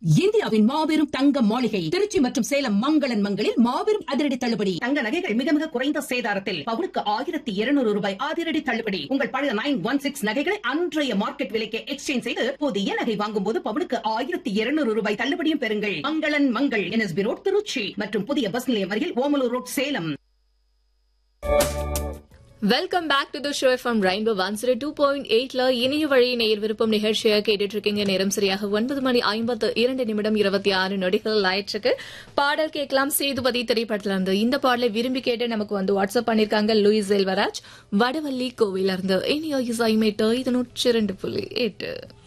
இந்தியாவின் மாபெரும் தங்க மாளிகை திருச்சி மற்றும் சேலம் மங்களன் மங்களில் மாபெரும் அதிரடி தள்ளுபடி தங்க நகைகள் மிக மிக குறைந்த சேதாரத்தில் பவுனுக்கு ஆயிரத்தி இருநூறு ரூபாய் அதிரடி தள்ளுபடி உங்கள் பழைய நைன் ஒன் சிக்ஸ் நகைகளை அன்றைய மார்க்கெட் விலைக்கு எக்ஸ்சேஞ்ச் செய்து புதிய நகை வாங்கும் போது பவுனுக்கு ஆயிரத்தி இருநூறு ரூபாய் தள்ளுபடியும் பெறுங்கள் மங்களன் மங்கள் என்எஸ்பி ரோட் திருச்சி மற்றும் புதிய பஸ் நிலையம் அருகில் Omalur road Salem welcome back to the show from rainbow one zero two point எயிட்ல இணைய வழி நேர் விருப்பம் நிகழ்ச்சியை கேட்டுட்டு இருக்கீங்க நேரம் சரியாக ஒன்பது மணி ஐம்பத்து இரண்டு நிமிடம் இருபத்தி ஆறு நொடிகள் ஆயிற்றுக்கு பாடல் கேட்கலாம் சேதுபதி திரைப்படத்துல இருந்து இந்த பாடலை விரும்பி கேட்டு நமக்கு வந்து வாட்ஸ்அப் பண்ணிருக்காங்க லூயிஸ் செல்வராஜ் வடவள்ளி கோவில இருந்து இனியோ இசைமேட்டு இது நூற்றி இரண்டு புள்ளி எட்டு